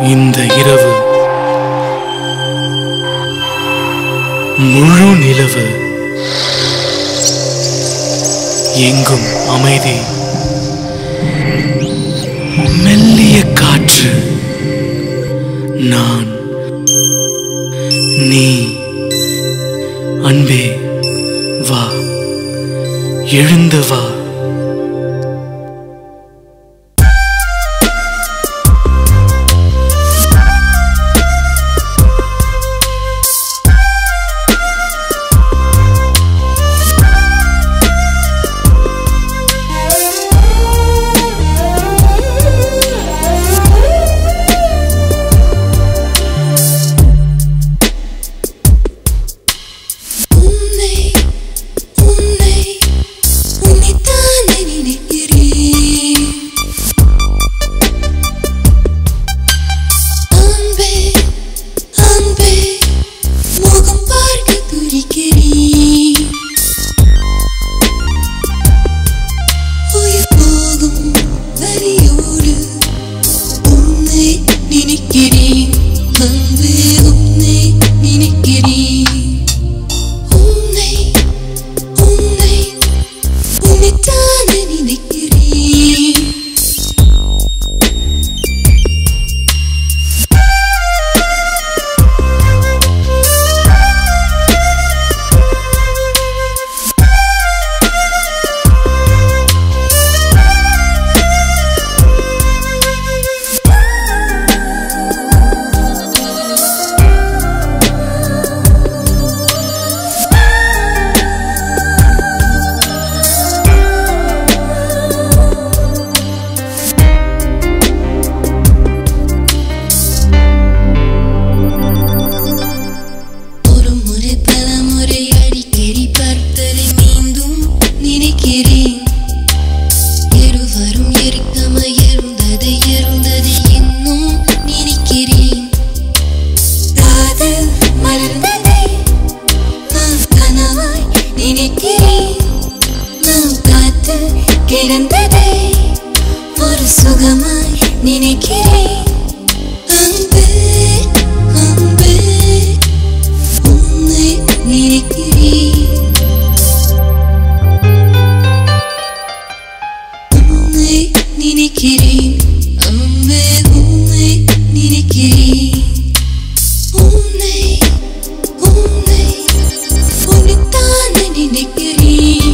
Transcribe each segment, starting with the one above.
இந்த இரவு முழு நிலவு எங்கும் அமைதி மெல்லிய காற்று நான் நீ அன்பே வா எழுந்து வா உன்னை உன்னை உன்னைத்தானே நினைக்கிறேன் அன்பே அன்பே முகம் பார்க்க துடிக்கிறேன் உயிர் போகும் வரியோடு உன்னை நினைக்கிறேன் அன்பே உன்னை நினைக்கிறேன் உன்னை உன்னை உன்னைத்தானே நினைக்கிறேன் ஒரு முறை பல முறை அடிக்கடி பார்த்ததை மீண்டும் நினைக்கிறேன் இருவரும் இருக்காம இருந்ததை இருந்ததை இன்னும் நினைக்கிறேன் காதல் மலர்ந்ததை நான் கனவாய் நினைக்கிறேன் நாம் காத்து கிடந்ததை ஒரு சுகமாய் நினைக்கிறேன் அன்பே அன்பே உன்னை நினைக்கிறேன் உன்னை நினைக்கிறேன் அன்பே உன்னை நினைக்கிறேன் உன்னை உன்னை உன்னைத்தானே நினைக்கிறேன்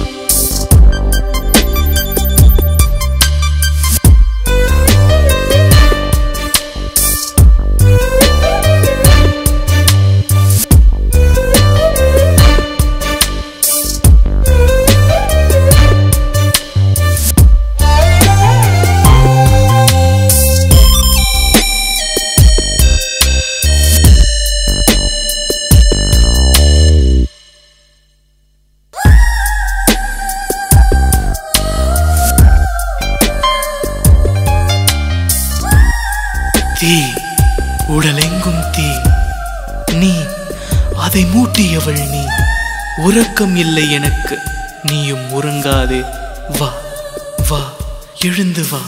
தீ உடலெங்கும் தீ நீ அதை மூட்டியவள் நீ உறக்கம் இல்லை எனக்கு நீயும் உறங்காதே வா வா எழுந்து வா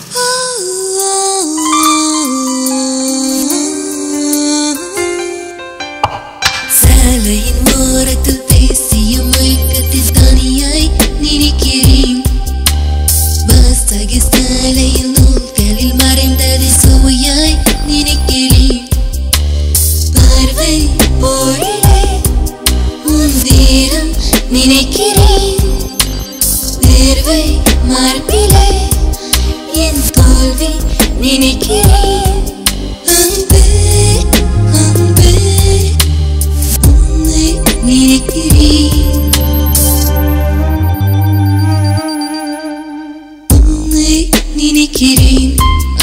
சாலையின் ஓரத்தில் பேசிய மயக்கத்தில் தனியாய் நினைக்கிறேன் வாசகி சாலையில் நூல்களில் மறைந்ததை சுவையாய் நினைக்கிறேன் பார்வை போரிலே உன் வீரம் நினைக்கிறேன் தேர்வை மார்பிலே என் தோல்வி நினைக்கிறேன் அன்பே அன்பே உன்னை நினைக்கிறேன் உன்னை நினைக்கிறேன்